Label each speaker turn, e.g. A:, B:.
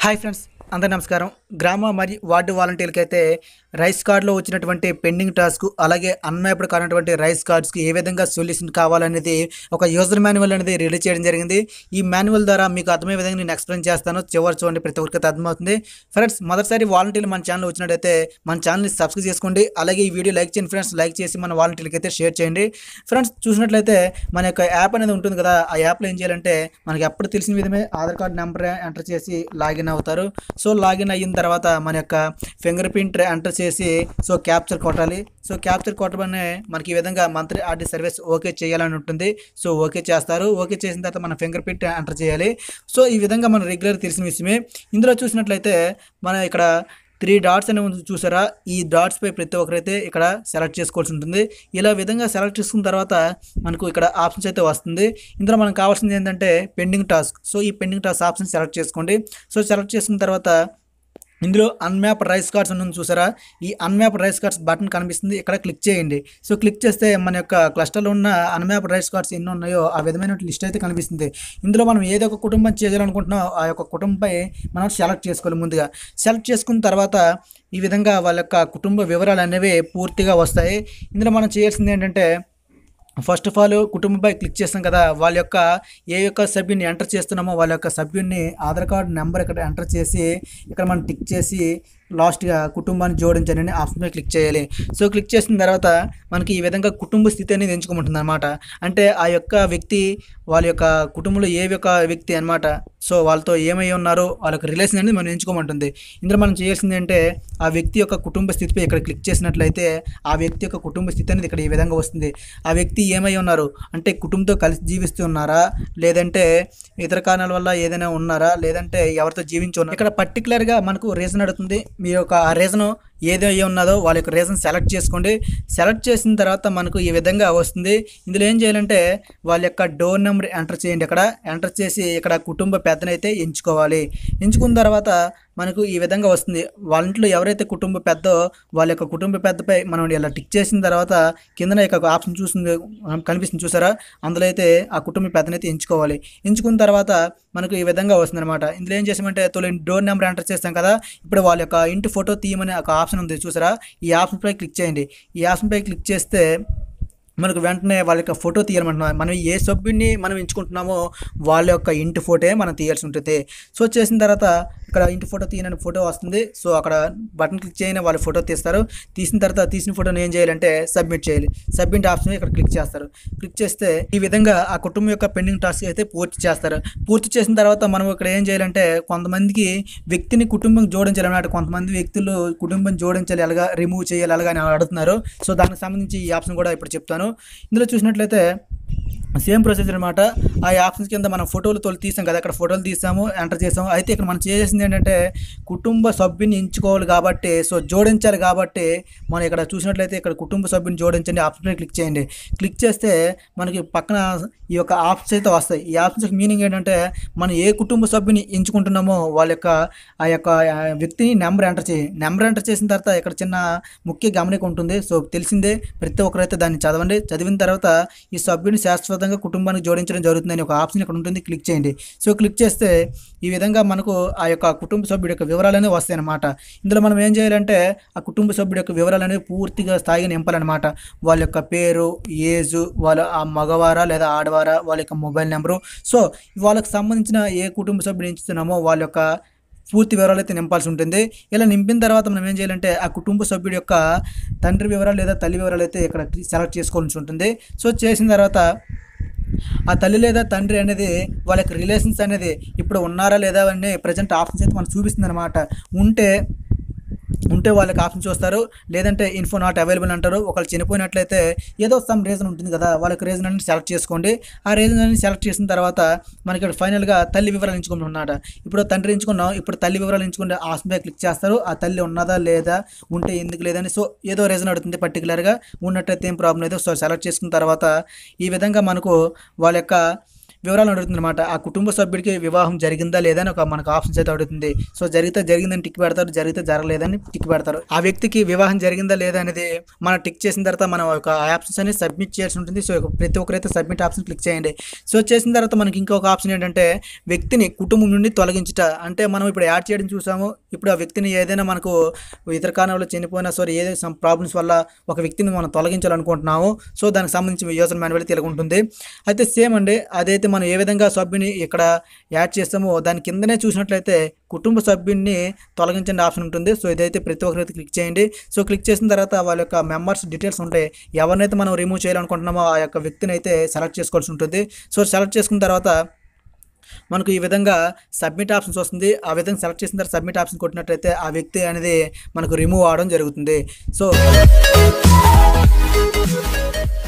A: hi friends అందరి నమస్కారం గ్రామ మరియు వార్డు వాలంటీర్లకి అయితే రైస్ కార్డులో వచ్చినటువంటి పెండింగ్ టాస్క్ అలాగే అన్మ్యాప్డ్ కానటువంటి రైస్ కార్డ్స్కి ఏ విధంగా సొల్యూషన్ కావాలనేది ఒక యూజర్ మాన్యువల్ అనేది రిలీజ్ చేయడం జరిగింది ఈ మాన్యువల్ ద్వారా మీకు అర్థమయ్యే విధంగా నేను ఎక్స్ప్లెయిన్ చేస్తాను చివరి చూడండి ప్రతి ఒక్కరికి అయితే అర్థమవుతుంది ఫ్రెండ్స్ మొదటిసారి వాలంటీర్లు మన ఛానల్ వచ్చినట్టయితే మన ఛానల్ని సబ్స్క్రైబ్ చేసుకోండి అలాగే ఈ వీడియో లైక్ చేయండి ఫ్రెండ్స్ లైక్ చేసి మన వాలంటీర్లకి అయితే షేర్ చేయండి ఫ్రెండ్స్ చూసినట్లయితే మన యొక్క యాప్ అనేది ఉంటుంది కదా ఆ యాప్లో ఏం చేయాలంటే మనకి ఎప్పుడు తెలిసిన విధమే ఆధార్ కార్డ్ నెంబర్ ఎంటర్ చేసి లాగిన్ అవుతారు సో లాగిన్ అయిన తర్వాత మన యొక్క ఫింగర్ ప్రింట్ ఎంటర్ చేసి సో క్యాప్చర్ కొట్టాలి సో క్యాప్చర్ కొట్టమని మనకి ఈ విధంగా మంత్లీ ఆర్డీ సర్వీస్ ఓకే చేయాలని ఉంటుంది సో ఓకే చేస్తారు ఓకే చేసిన తర్వాత మన ఫింగర్ ప్రింట్ ఎంటర్ చేయాలి సో ఈ విధంగా మనం రెగ్యులర్ తెలిసిన విషయమే ఇందులో చూసినట్లయితే మన ఇక్కడ త్రీ డాట్స్ అనేవి ఉంది చూసారా ఈ డాట్స్ పై ప్రతి ఒక్కరైతే ఇక్కడ సెలెక్ట్ చేసుకోవాల్సి ఉంటుంది ఇలా విధంగా సెలెక్ట్ చేసుకున్న తర్వాత మనకు ఇక్కడ ఆప్షన్స్ అయితే వస్తుంది ఇందులో మనకు కావాల్సింది ఏంటంటే పెండింగ్ టాస్క్ సో ఈ పెండింగ్ టాస్క్ ఆప్షన్ సెలెక్ట్ చేసుకోండి సో సెలెక్ట్ చేసుకున్న తర్వాత ఇందులో అన్మ్యాప్ రైస్ కార్డ్స్ ఉన్నది చూసారా ఈ అన్మ్యాప్ రైస్ కార్డ్స్ బటన్ కనిపిస్తుంది ఇక్కడ క్లిక్ చేయండి సో క్లిక్ చేస్తే మన యొక్క క్లస్టర్లో ఉన్న అన్మ్యాప్ రైస్ కార్డ్స్ ఎన్ని ఉన్నాయో ఆ విధమైన లిస్ట్ అయితే కనిపిస్తుంది ఇందులో మనం ఏదో ఒక కుటుంబం చేయాలనుకుంటున్నాం ఆ యొక్క కుటుంబంపై మనం సెలెక్ట్ చేసుకోవాలి ముందుగా సెలెక్ట్ చేసుకున్న తర్వాత ఈ విధంగా వాళ్ళ యొక్క కుటుంబ వివరాలు అనేవి పూర్తిగా వస్తాయి ఇందులో మనం చేయాల్సింది ఏంటంటే ఫస్ట్ ఆఫ్ ఆల్ కుటుంబంపై క్లిక్ చేస్తాం కదా వాళ్ళ యొక్క ఏ యొక్క సభ్యుని ఎంటర్ చేస్తున్నామో వాళ్ళ యొక్క సభ్యుని ఆధార్ కార్డు నెంబర్ ఇక్కడ ఎంటర్ చేసి ఇక్కడ మనం టిక్ చేసి లాస్ట్గా కుటుంబాన్ని జోడించాలని ఆప్షన్పై క్లిక్ చేయాలి సో క్లిక్ చేసిన తర్వాత మనకి ఈ విధంగా కుటుంబ స్థితి అనేది ఎంచుకోమంటుంది అనమాట అంటే ఆ యొక్క వ్యక్తి వాళ్ళ యొక్క కుటుంబంలో ఏ యొక్క వ్యక్తి అనమాట సో వాళ్ళతో ఏమై ఉన్నారో వాళ్ళ యొక్క రిలేషన్ అనేది మనం ఎంచుకోమంటుంది ఇందులో మనం చేయాల్సింది అంటే ఆ వ్యక్తి యొక్క కుటుంబ స్థితిపై ఇక్కడ క్లిక్ చేసినట్లయితే ఆ వ్యక్తి యొక్క కుటుంబ స్థితి అనేది ఇక్కడ ఈ విధంగా వస్తుంది ఆ వ్యక్తి ఏమై ఉన్నారు అంటే కుటుంబంతో కలిసి జీవిస్తూ ఉన్నారా లేదంటే ఇతర కారణాల వల్ల ఏదైనా ఉన్నారా లేదంటే ఎవరితో జీవించి ఉన్నారు ఇక్కడ పర్టికులర్గా మనకు రీజన్ అడుగుతుంది మీ యొక్క ఆ రీజన్ ఏదో అయ్యి ఉన్నదో వాళ్ళ యొక్క రీజన్ సెలెక్ట్ చేసుకోండి సెలెక్ట్ చేసిన తర్వాత మనకు ఈ విధంగా వస్తుంది ఇందులో ఏం చేయాలంటే వాళ్ళ యొక్క డోర్ నెంబర్ ఎంటర్ చేయండి ఇక్కడ ఎంటర్ చేసి ఇక్కడ కుటుంబ పెద్దనైతే ఎంచుకోవాలి ఎంచుకున్న తర్వాత మనకు ఈ విధంగా వస్తుంది వాళ్ళ ఇంట్లో ఎవరైతే కుటుంబ పెద్దో వాళ్ళ యొక్క కుటుంబ పెద్దపై మనం ఇలా టిక్ చేసిన తర్వాత కిందన యొక్క ఆప్షన్ చూస్తుంది కనిపిస్తుంది చూసారా అందులో అయితే ఆ కుటుంబ పెద్దనైతే ఎంచుకోవాలి ఎంచుకున్న తర్వాత మనకు ఈ విధంగా వస్తుంది అనమాట ఇందులో ఏం చేసామంటే తొలి డోర్ నెంబర్ ఎంటర్ చేస్తాం కదా ఇప్పుడు వాళ్ళ యొక్క ఇంటి ఫోటో తీయమని ఒక ఆప్షన్ ఉంది చూసారా ఈ ఆప్షన్పై క్లిక్ చేయండి ఈ ఆప్షన్పై క్లిక్ చేస్తే మనకు వెంటనే వాళ్ళ యొక్క ఫోటో తీయాలనుకుంటున్నాం మనం ఏ సభ్యుడిని మనం ఎంచుకుంటున్నామో వాళ్ళ యొక్క ఇంటి ఫోటో మనం తీయాల్సి ఉంటుంది సో చేసిన తర్వాత ఇక్కడ ఇంటి ఫోటో తీయని ఫోటో వస్తుంది సో అక్కడ బటన్ క్లిక్ చేయని వాళ్ళు ఫోటో తీస్తారు తీసిన తర్వాత తీసిన ఫోటోని ఏం చేయాలంటే సబ్మిట్ చేయాలి సబ్మిట్ ఆప్షన్ ఇక్కడ క్లిక్ చేస్తారు క్లిక్ చేస్తే ఈ విధంగా ఆ కుటుంబం యొక్క పెండింగ్ టాస్క్ అయితే పూర్తి చేస్తారు పూర్తి చేసిన తర్వాత మనం ఇక్కడ ఏం చేయాలంటే కొంతమందికి వ్యక్తిని కుటుంబం జోడించాలి అన్నమాట కొంతమంది వ్యక్తులు కుటుంబం జోడించాలి ఎలాగా రిమూవ్ చేయాలి అలాగా అని అడుగుతున్నారు సో దానికి సంబంధించి ఈ ఆప్షన్ కూడా ఇప్పుడు చెప్తాను ఇందులో చూసినట్లయితే సేమ్ ప్రొసీజర్ అనమాట ఆ ఆప్షన్స్ కింద మనం ఫోటోలు తోలు తీసాం కదా అక్కడ ఫోటోలు తీసాము ఎంటర్ చేసాము అయితే ఇక్కడ మనం చేసింది ఏంటంటే కుటుంబ సభ్యుని ఎంచుకోవాలి కాబట్టి సో జోడించాలి కాబట్టి మనం ఇక్కడ చూసినట్లయితే ఇక్కడ కుటుంబ సభ్యుని జోడించండి ఆప్షన్ క్లిక్ చేయండి క్లిక్ చేస్తే మనకి పక్కన ఈ యొక్క ఆప్షన్స్ అయితే వస్తాయి ఈ ఆప్షన్స్ మీనింగ్ ఏంటంటే మనం ఏ కుటుంబ సభ్యుని ఎంచుకుంటున్నామో వాళ్ళ యొక్క ఆ యొక్క ఆ వ్యక్తిని నెంబర్ ఎంటర్ చేయి నెంబర్ ఎంటర్ చేసిన తర్వాత ఇక్కడ చిన్న ముఖ్య గమనిక ఉంటుంది సో తెలిసిందే ప్రతి ఒక్కరైతే దాన్ని చదవండి చదివిన తర్వాత ఈ సభ్యుని శాశ్వతంగా కుటుంబానికి జోడించడం జరుగుతుందని ఒక ఆప్షన్ ఇక్కడ ఉంటుంది క్లిక్ చేయండి సో క్లిక్ చేస్తే ఈ విధంగా మనకు ఆ యొక్క కుటుంబ సభ్యుడి యొక్క వివరాలు అనేవి వస్తాయి అన్నమాట ఇందులో మనం ఏం చేయాలంటే ఆ కుటుంబ సభ్యుడి యొక్క వివరాలు అనేవి పూర్తిగా స్థాయిగా నింపాలన్నమాట వాళ్ళ యొక్క పేరు ఏజ్ వాళ్ళ ఆ మగవారా లేదా ఆడవారా వాళ్ళ యొక్క మొబైల్ నెంబరు సో వాళ్ళకి సంబంధించిన ఏ కుటుంబ సభ్యుడు ఎంచుతున్నామో వాళ్ళ యొక్క పూర్తి వివరాలు అయితే నింపాల్సి ఉంటుంది ఇలా నింపిన తర్వాత మనం ఏం చేయాలంటే ఆ కుటుంబ సభ్యుడి యొక్క తండ్రి వివరాలు లేదా తల్లి వివరాలు అయితే ఇక్కడ సెలెక్ట్ చేసుకోవాల్సి ఉంటుంది సో చేసిన తర్వాత ఆ తల్లి లేదా తండ్రి అనేది వాళ్ళ యొక్క రిలేషన్స్ అనేది ఇప్పుడు ఉన్నారా లేదా అని ప్రజెంట్ ఆప్షన్స్ అయితే మనకు చూపిస్తుంది అనమాట ఉంటే ఉంటే వాళ్ళకి ఆప్షన్ చూస్తారు లేదంటే ఇన్ఫో నాట్ అవైలబుల్ అంటారు ఒకళ్ళు చనిపోయినట్లయితే ఏదో సమ్ రీజన్ ఉంటుంది కదా వాళ్ళకి రీజన్ అనేది సెలెక్ట్ చేసుకోండి ఆ రీజన్ అనేది సెలెక్ట్ చేసిన తర్వాత మనకి ఇక్కడ ఫైనల్గా తల్లి వివరాలు ఎంచుకుంటున్నాడు ఇప్పుడు తండ్రి ఎంచుకున్నాం ఇప్పుడు తల్లి వివరాలు ఎంచుకుంటే ఆప్షన్ పై క్లిక్ చేస్తారు ఆ తల్లి ఉన్నదా లేదా ఉంటే ఎందుకు లేదని సో ఏదో రీజన్ అడుగుతుంది పర్టికులర్గా ఉన్నట్టయితే ఏం ప్రాబ్లం లేదు సో సెలెక్ట్ చేసుకున్న తర్వాత ఈ విధంగా మనకు వాళ్ళ యొక్క వివరాలు అడుగుతుంది అనమాట ఆ కుటుంబ సభ్యుడికి వివాహం జరిగిందా లేదా అని ఒక మనకు ఆప్షన్స్ అయితే అడుగుతుంది సో జరిగితే జరిగిందని టిక్ పెడతారు జరిగితే జరగలేదని టిక్ పెడతారు ఆ వ్యక్తికి వివాహం జరిగిందా లేదా అనేది మనం టిక్ చేసిన తర్వాత మనం ఒక ఆప్షన్స్ అనేది సబ్మిట్ చేయాల్సి ఉంటుంది సో ప్రతి ఒక్కరైతే సబ్మిట్ ఆప్షన్ క్లిక్ చేయండి సో చేసిన తర్వాత మనకి ఇంకొక ఆప్షన్ ఏంటంటే వ్యక్తిని కుటుంబం నుండి తొలగించుట అంటే మనం ఇప్పుడు యాడ్ చేయడం చూసాము ఇప్పుడు ఆ వ్యక్తిని ఏదైనా మనకు ఇతర కారణాలు చనిపోయినా సరే ఏదైనా సమ్ ప్రాబ్లమ్స్ వల్ల ఒక వ్యక్తిని మనం తొలగించాలనుకుంటున్నాము సో దానికి సంబంధించి యూజర్ మాన్యువల్ తెలుగు ఉంటుంది అయితే సేమ్ అండి అదైతే మనం ఏ విధంగా సభ్యుని ఇక్కడ యాడ్ చేస్తామో దాని కిందనే చూసినట్లయితే కుటుంబ సభ్యుడిని తొలగించండి ఆప్షన్ ఉంటుంది సో ఇదైతే ప్రతి ఒక్కరైతే క్లిక్ చేయండి సో క్లిక్ చేసిన తర్వాత వాళ్ళ యొక్క మెంబర్స్ డీటెయిల్స్ ఉంటాయి ఎవరినైతే మనం రిమూవ్ చేయాలనుకుంటున్నామో ఆ యొక్క వ్యక్తిని అయితే సెలెక్ట్ చేసుకోవాల్సి ఉంటుంది సో సెలెక్ట్ చేసుకున్న తర్వాత మనకు ఈ విధంగా సబ్మిట్ ఆప్షన్స్ వస్తుంది ఆ విధంగా సెలెక్ట్ చేసిన తర్వాత సబ్మిట్ ఆప్షన్ కొట్టినట్లయితే ఆ వ్యక్తి అనేది మనకు రిమూవ్ అవడం జరుగుతుంది సో